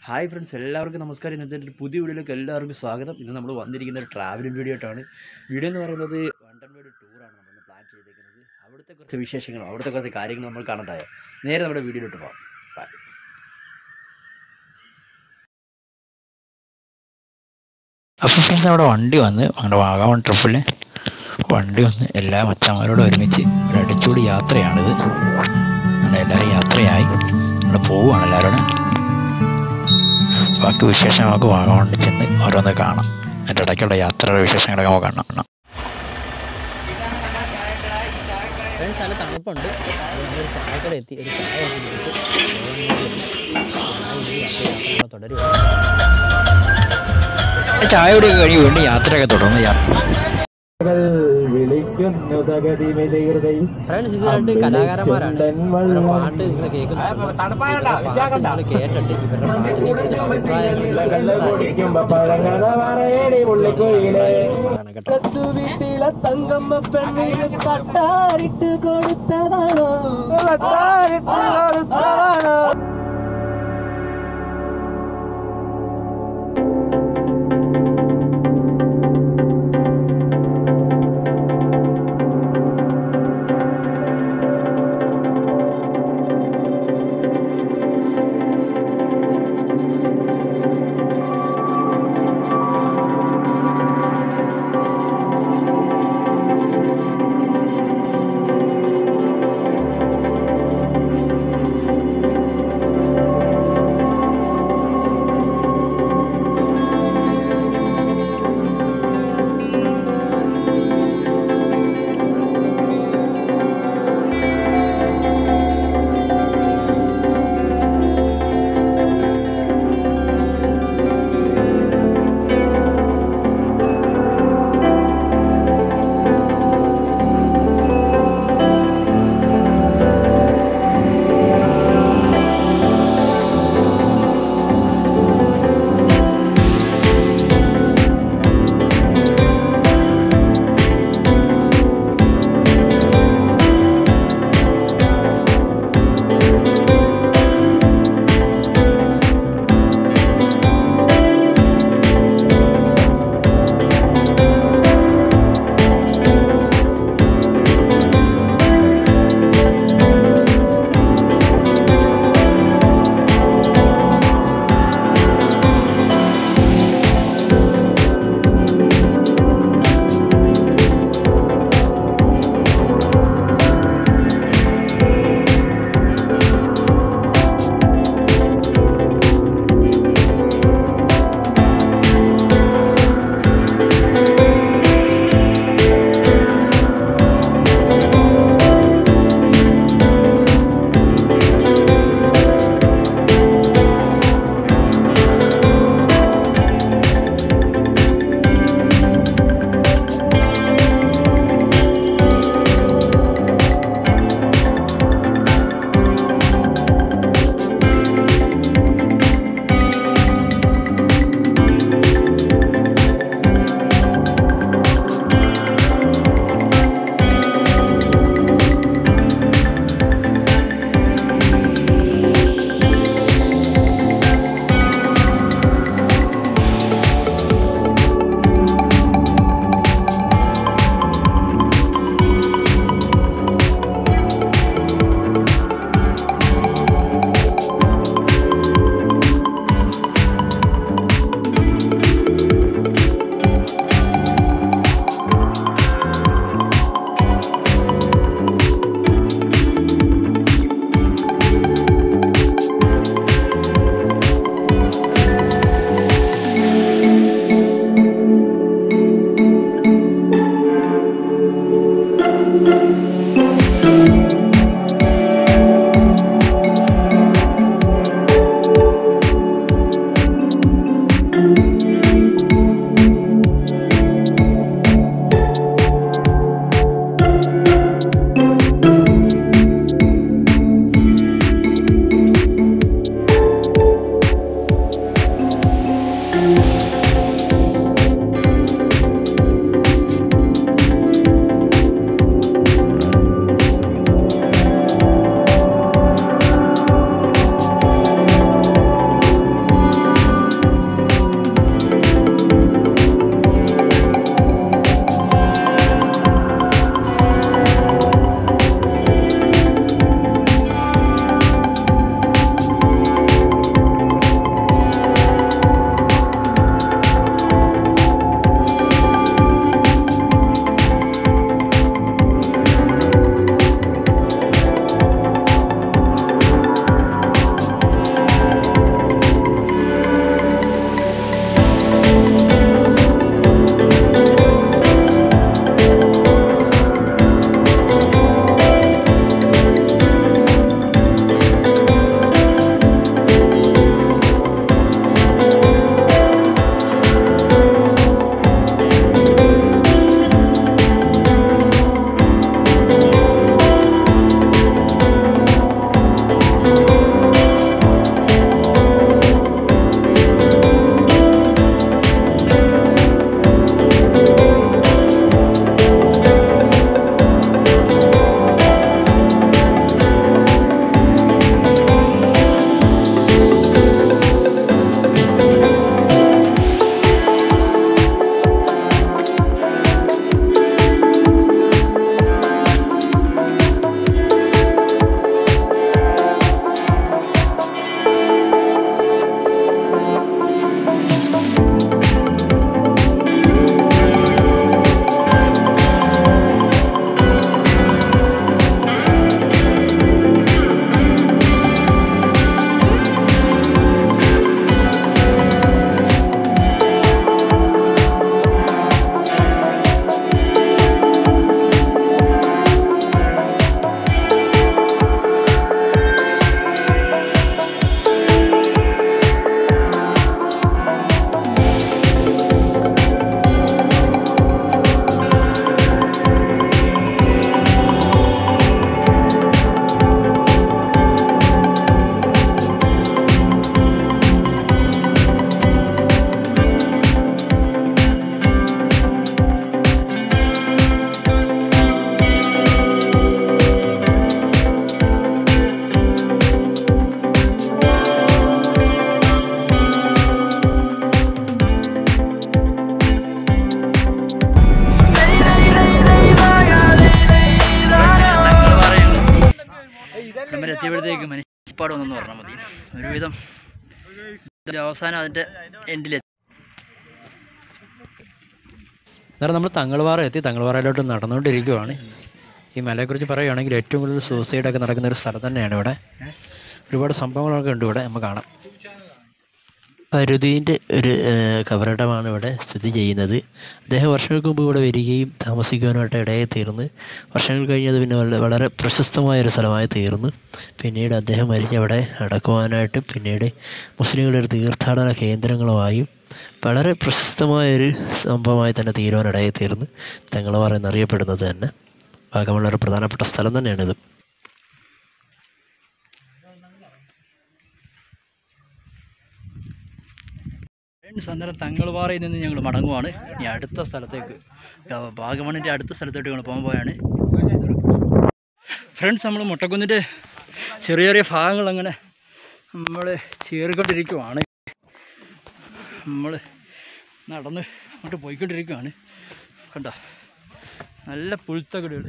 Hi friends എല്ലാവർക്കും നമസ്കാരം ഇന്നത്തെ ഒരു പുതിയ വീഡിയോയിലേക്ക് എല്ലാവർക്കും സ്വാഗതം ഇന്ന് നമ്മൾ വന്നിരിക്കുന്ന ഒരു ട്രാവലിംഗ് വീഡിയോ ആയിട്ടാണ് വീഡിയോ എന്ന് പറയുന്നത് വണ്ടൻവേഡ് ടൂറാണ് നമ്മൾ പ്ലാൻ ചെയ്തേക്കുന്നത് അവിടുത്തെ കുറച്ച് വിശേഷങ്ങളും അവിടുത്തെ കുറച്ച് കാര്യങ്ങൾ നമ്മൾ കാണണ്ടായോ നേരെ നമ്മുടെ വീഡിയോയിലോട്ട് പോകാം Bye. അപ്പോൾ ഫ്രണ്ട്സ് അവിടെ വണ്ടി വന്ന് നമ്മുടെ വാഗമൺ ട്രിപ്പിൽ വണ്ടി വന്ന് എല്ലാ മച്ചന്മാരോടും ഒരുമിച്ച് ഒരു അടിച്ചുകൂടി യാത്രയാണിത് അങ്ങനെ എല്ലാവരും യാത്രയായി നമ്മൾ പോവുകയാണ് എല്ലാവരോടും ബാക്കി വിശേഷം നമുക്ക് വാഗമണിൽ ചെന്ന് ഓരോന്ന് കാണാം അതിൻ്റെ ഇടയ്ക്കുള്ള യാത്രയുടെ വിശേഷങ്ങളൊക്കെ നമുക്ക് കാണാം ഫ്രണ്ട്സ് നല്ല തണുപ്പുണ്ട് നമ്മളൊരു ചായക്കട എത്തി ഒരു ചായ തുടരുക ചായ കുടിയൊക്കെ കഴിഞ്ഞ് വീണ്ടും യാത്രയൊക്കെ തുടർന്ന് യാത്ര വിളിക്കുന്നു തകതി മെതികൃതയിൽ ഫ്രണ്ട്സ് ഇത് രണ്ട് കലാകാരന്മാരാണ് ഇവരുടെ പാട്ട് നിങ്ങൾ കേൾക്കുന്നുണ്ട് പാട്ട് നിങ്ങൾ കേട്ടിട്ട് ഇവരുടെ പാട്ടിനെ കുറിച്ച് അഭിപ്രായങ്ങൾ കുടിക്കുമ്പോ പഴങ്ങന പറയടി പുള്ളിക്കുയിലേ ആണ് കേട്ടോ വീട്ടിലെ തങ്കമ്മ പെണ്ണിന് തട്ടാറിട്ട് കൊടുത്തതാണോ തട്ടാരിട്ട് കൊടുത്തതാണോ? കാഴ്ചപ്പാട് ഒന്നെന്ന് പറഞ്ഞാൽ മതി ഒരുവിധം ഇതിൻ്റെ അവസാനം അതിൻ്റെ എൻഡിലെത്തി അന്നേരം നമ്മൾ തങ്ങൾവാറ എത്തി തങ്ങൾവാറയിലോട്ട് നടന്നുകൊണ്ടിരിക്കുവാണ് ഈ മലയെക്കുറിച്ച് പറയുകയാണെങ്കിൽ ഏറ്റവും കൂടുതൽ സൂസൈഡൊക്കെ നടക്കുന്ന ഒരു സ്ഥലം തന്നെയാണ് ഇവിടെ ഒരുപാട് സംഭവങ്ങളൊക്കെ ഉണ്ട് ഇവിടെ നമുക്ക് കാണാം പരുതീൻ്റെ ഒരു ഏഹ്, കബറിടമാണ് ഇവിടെ സ്ഥിതി ചെയ്യുന്നത് അദ്ദേഹം വർഷങ്ങൾക്ക് മുമ്പ് ഇവിടെ വരികയും താമസിക്കുവാനായിട്ട് ഇടയായി തീർന്ന് വർഷങ്ങൾ കഴിഞ്ഞത് പിന്നെ വളരെ വളരെ പ്രശസ്തമായ ഒരു സ്ഥലമായി തീർന്നു പിന്നീട് അദ്ദേഹം മരിച്ച് അവിടെ അടക്കുവാനായിട്ട് പിന്നീട് മുസ്ലിങ്ങളുടെ ഒരു തീർത്ഥാടന കേന്ദ്രങ്ങളുമായും വളരെ പ്രശസ്തമായൊരു സംഭവമായി തന്നെ തീരുവാനിടയായി തീർന്നു തങ്ങളവാർ എന്നറിയപ്പെടുന്നത് തന്നെ വാഗമൺ ഒരു പ്രധാനപ്പെട്ട സ്ഥലം തന്നെയാണിത് ഫ്രണ്ട്സ് അന്നേരം തങ്ങൾവാറയിൽ നിന്ന് ഞങ്ങൾ മടങ്ങുവാണ് ഇനി അടുത്ത സ്ഥലത്തേക്ക് ആ, വാഗമണിൻ്റെ അടുത്ത സ്ഥലത്തോട്ട് ഞങ്ങൾ പോകാൻ പോയാണ് ഫ്രണ്ട്സ് നമ്മൾ മുട്ടക്കുന്നിൻ്റെ ചെറിയ ചെറിയ ഭാഗങ്ങൾ അങ്ങനെ നമ്മൾ ചേറിക്കൊണ്ടിരിക്കുവാണ് നമ്മൾ നടന്ന് അങ്ങോട്ട് പോയിക്കൊണ്ടിരിക്കുകയാണ് കണ്ടോ നല്ല പുൽത്തകടുകൾ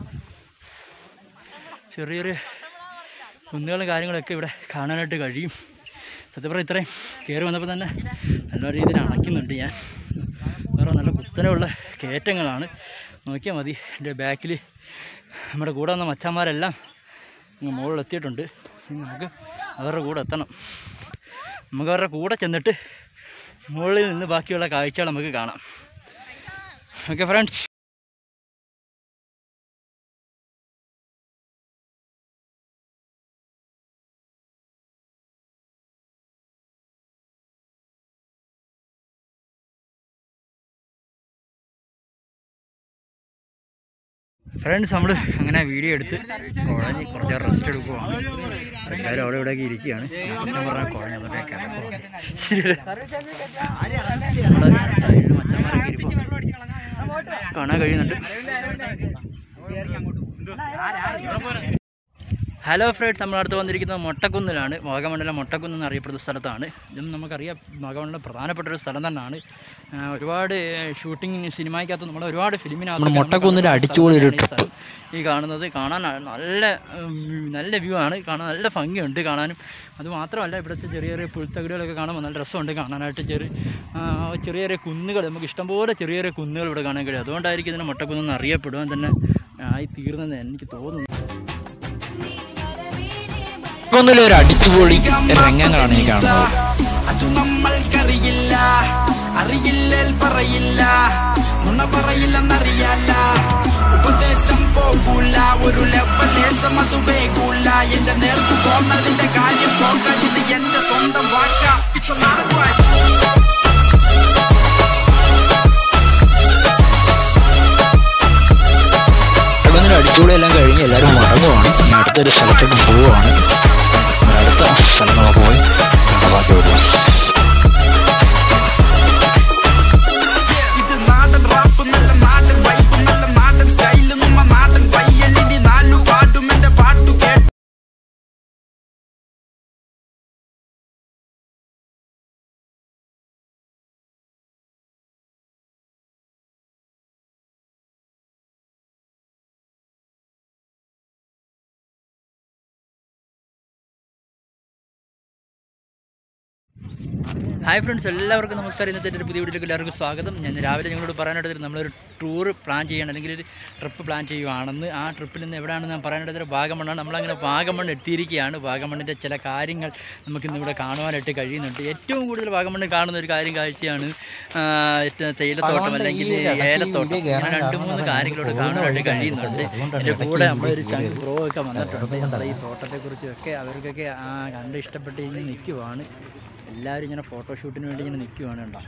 ചെറിയ ചെറിയ കുന്നുകളും കാര്യങ്ങളൊക്കെ ഇവിടെ കാണാനായിട്ട് കഴിയും സത്യം പറഞ്ഞാൽ ഇത്രയും കയറി വന്നപ്പോൾ തന്നെ നല്ല രീതിയിൽ അണയ്ക്കുന്നുണ്ട് ഞാൻ വേറെ നല്ല കുത്തനെയുള്ള കയറ്റങ്ങളാണ് നോക്കിയാൽ മതി എൻ്റെ ബാക്കിൽ നമ്മുടെ കൂടെ വന്ന മച്ചന്മാരെല്ലാം ഇങ്ങ് മുകളിലെത്തിയിട്ടുണ്ട് ഇനി നമുക്ക് അവരുടെ കൂടെ എത്തണം നമുക്ക് അവരുടെ കൂടെ ചെന്നിട്ട് മുകളിൽ നിന്ന് ബാക്കിയുള്ള കാഴ്ചകൾ നമുക്ക് കാണാം ഓക്കെ ഫ്രണ്ട്സ് ഫ്രണ്ട്സ് നമ്മൾ അങ്ങനെ വീഡിയോ എടുത്ത് കുഴഞ്ഞ് കുറച്ച് റെസ്റ്റ് എടുക്കുവാണ് എല്ലാവരും അവിടെ ഇവിടെയൊക്കെ ഇരിക്കുകയാണ് ഞാൻ സത്യം പറഞ്ഞാൽ കുഴഞ്ഞ് അതൊക്കെ കിടക്കുവാണ് നമ്മുടെ സൈഡിൽ മച്ചന്മാരൊക്കെ ഇരിപ്പോൾ കാണാൻ കഴിയുന്നുണ്ട് ഹലോ ഫ്രണ്ട്സ് നമ്മൾ അടുത്ത് വന്നിരിക്കുന്നത് മൊട്ടക്കുന്നിലാണ് വാഗമണ്ഡലം മൊട്ടക്കുന്ന് എന്നറിയപ്പെടുന്ന സ്ഥലത്താണ് ഇതും നമുക്കറിയാം വാഗമണ്ഡലം പ്രധാനപ്പെട്ട ഒരു സ്ഥലം തന്നെയാണ് ആ, ഒരുപാട് ഷൂട്ടിംഗ് സിനിമയ്ക്കകത്ത് നമ്മുടെ ഒരുപാട് ഫിലിമിനകത്ത് നമ്മുടെ മൊട്ടക്കുന്നിൻ്റെ അടിച്ചുപൊളി ഒരു ട്രിപ്പ് ഈ കാണുന്നത് കാണാൻ നല്ല ഉം, നല്ല വ്യൂ ആണ് കാണാൻ നല്ല ഭംഗിയുണ്ട് കാണാനും അത് മാത്രമല്ല ഇവിടുത്തെ ചെറിയ ചെറിയ പുൽത്തകിടുകളൊക്കെ കാണുമ്പോൾ നല്ല രസമുണ്ട് കാണാനായിട്ട് ചെറിയ ആ, ചെറിയ ചെറിയ കുന്നുകൾ നമുക്ക് ഇഷ്ടംപോലെ ചെറിയ ചെറിയ കുന്നുകൾ ഇവിടെ കാണാൻ കഴിയും അതുകൊണ്ടായിരിക്കും ഇതിനെ മൊട്ടക്കുന്നെന്ന് അറിയപ്പെടുവാൻ തന്നെ ആയി തീർന്നെന്ന് എനിക്ക് തോന്നുന്നു ഒന്നിലൊരു അടിച്ചുപൊളി രംഗങ്ങളാണ് ഈ കാണുന്നത് അത് നമ്മൾക്കറിയില്ല അറിയില്ലേൽ പറയില്ല നുണ പറയില്ലെന്നറിയാല്ല ഉപദേശം പോകൂല ഒരു ലെവലേശം അത് വേകൂല എന്റെ നേർക്ക് പോന്നതിന്റെ കാര്യം പോക്ക ഇത് എന്റെ സ്വന്തം വാക്ക It's a lot of work. ഒന്നിലും അടിച്ചുപൊളി എല്ലാം കഴിഞ്ഞ് എല്ലാവരും മടങ്ങുവാണ് ഇനി അടുത്തൊരു സ്ഥലത്തോട്ട് പോവുകയാണ് ഇനി അടുത്ത സ്ഥലം നമുക്ക് പോയി കാണാൻ ബാക്കി വരുവാണ് ഇത് നാടൻ റാപ്പ് നല്ല നാടൻ വൈബ് നല്ല നാടൻ സ്റ്റൈല് നമ്മ നാടൻ പയ്യനിടി നാലു പാട്ടും എന്റെ പാട്ടു കേട്ട് ഹായ് ഫ്രണ്ട്സ് എല്ലാവർക്കും നമസ്കാരം ഇന്നത്തെ ഒരു പുതിയ വീഡിയോയിലേക്ക് എല്ലാവർക്കും സ്വാഗതം ഞാൻ രാവിലെ നിങ്ങളോട് പറയാനായിട്ട് നമ്മളൊരു ടൂർ പ്ലാൻ ചെയ്യണം അല്ലെങ്കിൽ ഒരു ട്രിപ്പ് പ്ലാൻ ചെയ്യുവാണെന്ന് ആ ട്രിപ്പിൽ നിന്ന് എവിടെയാണെന്ന് ഞാൻ പറയാനായിട്ട് വാഗമണ്ണാണ് നമ്മളങ്ങനെ വാഗമണ്ണ് എത്തിയിരിക്കുകയാണ് വാഗമണ്ണിൻ്റെ ചില കാര്യങ്ങൾ നമുക്കിന്ന് ഇവിടെ കാണുവാനായിട്ട് കഴിയുന്നുണ്ട് ഏറ്റവും കൂടുതൽ വാഗമണ്ണ് കാണുന്ന ഒരു കാര്യം കാഴ്ചയാണ് ആ, ത- തേയിലത്തോട്ടം അല്ലെങ്കിൽ ഏലത്തോട്ടം ഇങ്ങനെ രണ്ട് മൂന്ന് കാര്യങ്ങളോട് കാണാനായിട്ട് കഴിയുന്നുണ്ട് എൻ്റെ കൂടെ നമ്മളൊരു ചങ്ക് ബ്രോ ഒക്കെ വന്നിട്ടുണ്ട് നമ്മുടെ ഈ തോട്ടത്തെക്കുറിച്ചും ഒക്കെ അവർക്കൊക്കെ ആ കണ്ട് ഇഷ്ടപ്പെട്ട് ഇങ്ങനെ നിൽക്കുവാണ് എല്ലാവരും ഇങ്ങനെ ഫോട്ടോഷൂട്ടിന് വേണ്ടി ഇങ്ങനെ നിൽക്കുവാണ് കേട്ടോ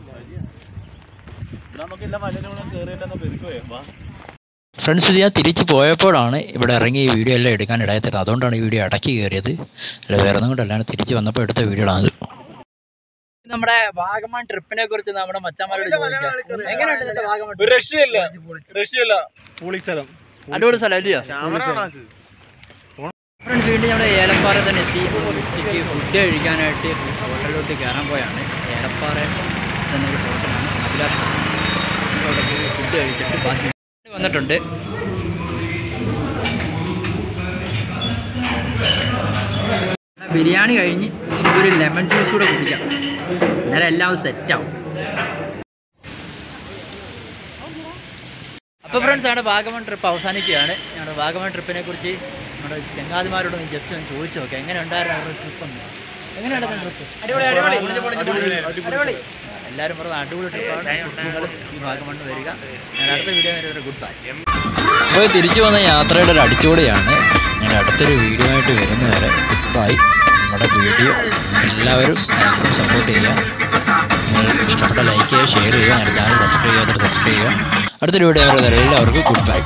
ഫ്രണ്ട്സ് ഇത് ഞാൻ തിരിച്ച് പോയപ്പോഴാണ് ഇവിടെ ഇറങ്ങി ഈ വീഡിയോ എല്ലാം എടുക്കാൻ ഇടയാത്തത് അതുകൊണ്ടാണ് ഈ വീഡിയോ ഇടയ്ക്ക് കയറിയത് അല്ല വേറെ ഒന്നും കൊണ്ടല്ലാണ്ട് തിരിച്ച് വന്നപ്പോൾ എടുത്ത വീഡിയോകളാണ് നമ്മുടെ വാഗമൺ ട്രിപ്പിനെ കുറിച്ച് നമ്മുടെ മച്ചന്മാരോട് ചോദിക്കാം എങ്ങനെയുണ്ട് ഇതിന്റെ വാഗമൺ രക്ഷയില്ല രക്ഷയില്ല പൊളി സ്ഥലം അടിപൊളി സ്ഥലം അല്ലയോ ഫ്രണ്ട്സ് വീണ്ടും നമ്മുടെ ഏലപ്പാറ തന്നെ എത്തി ഉച്ചയ്ക്ക് ഫുഡ് കഴിക്കാനായിട്ട് ഹോട്ടലിലോട്ട് കയറാൻ പോയാണ് ഏലപ്പാറ എന്നൊരു ഹോട്ടലാണ് അഭിലാഷ് അവിടെ ഫുഡ് കഴിച്ചിട്ട് ബാക്കി വന്നിട്ടുണ്ട് ബിരിയാണി കഴിഞ്ഞ് ഒരു ലെമൺ ജ്യൂസ് കൂടെ കുടിക്കാം അന്നേരം എല്ലാം സെറ്റാവും അപ്പോൾ ഫ്രണ്ട്സ് നമ്മുടെ വാഗമൺ ട്രിപ്പ് അവസാനിക്കുകയാണ് ഞങ്ങളുടെ വാഗമൺ ട്രിപ്പിനെ കുറിച്ച് നമ്മുടെ ചെങ്ങാതിമാരോട് ഒന്ന് ജസ്റ്റ് ഒന്ന് ചോദിച്ചു നോക്കാം എങ്ങനെ ഉണ്ടായിരുന്നു അവരുടെ ട്രിപ്പ് ഒന്ന് എങ്ങനെയുണ്ടായിരുന്നു ട്രിപ്പ് എല്ലാവരും പറഞ്ഞ അടിപൊളി ട്രിപ്പാണ് നിങ്ങൾ ഈ വാഗമണ്ണ് വരിക ഞാൻ അടുത്ത വീഡിയോ വരെ ഗുഡ് ബൈ അപ്പോൾ തിരിച്ചു വന്ന യാത്രയുടെ ഒരു അടിച്ചുകൂടിയാണ് ഞാൻ അടുത്തൊരു വീഡിയോ ആയിട്ട് വരുന്നവരെ ഗുഡ് ബൈ നമ്മുടെ വീഡിയോ എല്ലാവരും മാക്സിമം സപ്പോർട്ട് ചെയ്യുക നിങ്ങൾ ഇഷ്ടപ്പെട്ട ലൈക്ക് ചെയ്യുക ഷെയർ ചെയ്യുക ഞങ്ങളുടെ ചാനൽ സബ്സ്ക്രൈബ് ചെയ്യാത്തവർ സബ്സ്ക്രൈബ് ചെയ്യുക അടുത്തൊരു വീഡിയോ വരെ എല്ലാവർക്കും ഗുഡ് ബൈ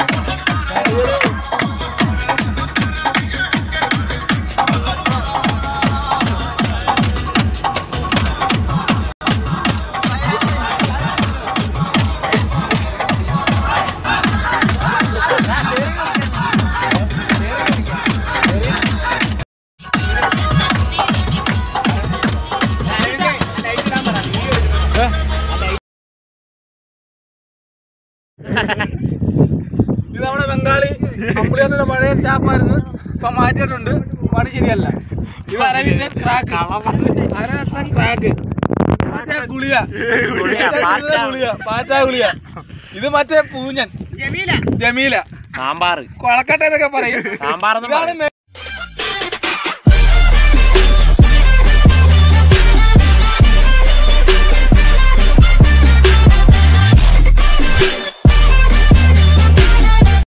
ഇത് നമ്മുടെ ബംഗാളി അമ്പിളിയുടെ പഴയ സ്റ്റാഫായിരുന്നു ഇപ്പൊ മാറ്റിയിട്ടുണ്ട് പണി ശരിയല്ല ഇത് അരവിന്ദ് ക്രാക്ക് അരവത്തൻ ക്രാക്ക് മറ്റേ ഗുളിക ഇത് ഗുളിക പാറ്റാ ഗുളിക ഇത് മറ്റേ പൂഞ്ഞൻ ജമീല ജമീല സാമ്പാർ കൊളക്കട്ട എന്നൊക്കെ പറയും ഇതാണ്